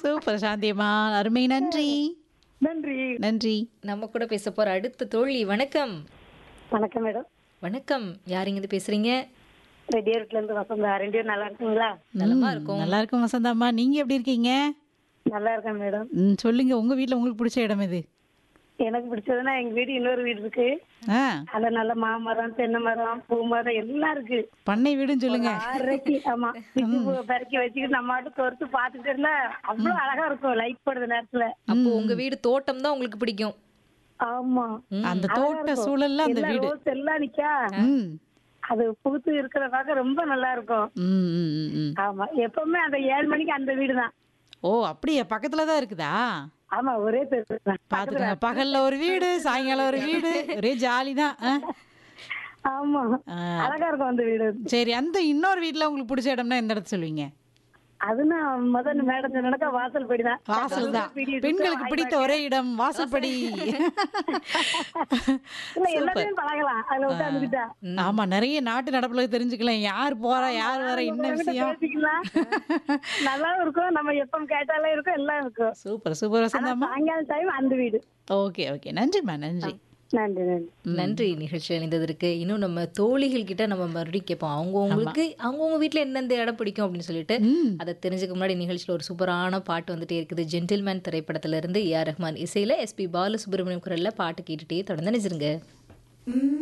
Super சாந்தியம்மா அருமை நன்றி நன்றி நன்றி நம்ம கூட பேச போற அடுத்த தோழி வணக்கம் வணக்கம் மேடம் வணக்கம் யாருங்க இருந்து பேசுறீங்க ரெடியா வீட்டுல இருந்து வசந்தா ரெண்டு பேரும் நல்லா இருக்குங்களா நலமா ம், இருக்கும் நல்லா இருக்கும் வசந்தாம்மா நீங்க எப்படி இருக்கீங்க நல்லா இருக்கேன் மேடம் ம், சொல்லுங்க உங்க வீட்ல உங்களுக்கு பிடிச்ச இடம் எது எனக்கு பிடிச்சதுன்னா எங்க வீடு இன்னொரு வீடு இருக்கு ஆ அதுல நல்ல மாமரம் தென்னை மரம் பூ மரம் எல்லாம் இருக்கு பண்ணை வீடுன்னு சொல்லுங்க ஆறரைக்கு ஆமா பிச்சு பூவை பறக்கி வச்சுக்கிட்டு நம்ம மாட்டு பொறுத்து பாத்துக்கிட்டு இருந்தா அவ்வளவு அழகா இருக்கும் லைட் படுற நேரத்துல அப்போ உங்க வீடு தோட்டம் தான் உங்களுக்கு பிடிக்கும் ஆமா அந்த அழகா தோட்ட இருக்கும். சூழல்ல அந்த எல்லாம் வீடு ரோஸ் எல்லாம் நிக்கா ம் அது பூத்து இருக்கிற பார்க்க ரொம்ப நல்லா இருக்கும் ம், ம், ம், ம். ஆமா எப்பவுமே அந்த ஏழு மணிக்கு அந்த வீடு தான் ஓ அப்படியா பக்கத்துல தான் இருக்குதா ஆமா ஒரே தெரு தான் பாத்துக்கோங்க பகல்ல ஒரு வீடு சாயங்காலம் ஒரு வீடு ஒரே ஜாலி தான் ஆ? ஆமா ஆ, அழகா இருக்கும் அந்த வீடு சரி அந்த இன்னொரு வீட்ல உங்களுக்கு பிடிச்ச இடம்னா எந்த இடத்த சொல்லுவீங்க அதுனா முதல்ல மேடம் சொன்னக்கா வாசல் படிதான் வாசல் தான் பெண்களுக்கு பிடித்த ஒரே இடம் வாசல்படி இல்ல எல்லாத்தையும் பழகலாம் அதுல உட்காந்துக்கிட்டா ஆமா நிறைய நாட்டு நடப்புல தெரிஞ்சுக்கலாம் யார் போறா யார் வர என்ன விஷயம் பேசிக்கலாம் நல்லாவும் இருக்கும் நம்ம எப்ப கேட்டாலே இருக்கும் எல்லாம் இருக்கும் சூப்பர் சூப்பர் ஆனா வசந்தாம்மா சாயங்காலம் டைம் அந்த வீடு ஓகே ஓகே நன்றிம்மா நன்றி நன்றி நன்றி நன்றி நிகழ்ச்சி அணிந்ததற்கு இன்னும் நம்ம தோழிகள் கிட்ட நம்ம மறுபடியும் கேட்போம் அவங்கவுங்களுக்கு அவங்கவுங்க வீட்ல எந்தெந்த இடம் பிடிக்கும் அப்படின்னு சொல்லிட்டு ம் அதை தெரிஞ்சுக்க முன்னாடி நிகழ்ச்சியில் ஒரு சூப்பரான பாட்டு வந்துட்டே இருக்குது ஜென்டில்மேன் திரைப்படத்துல இருந்து ஏஆர் ரஹ்மான் இசையில எஸ்பி பாலசுப்ரமணியம் குரல்ல பாட்டு கேட்டுட்டே தொடர்ந்து நினைச்சிருங்க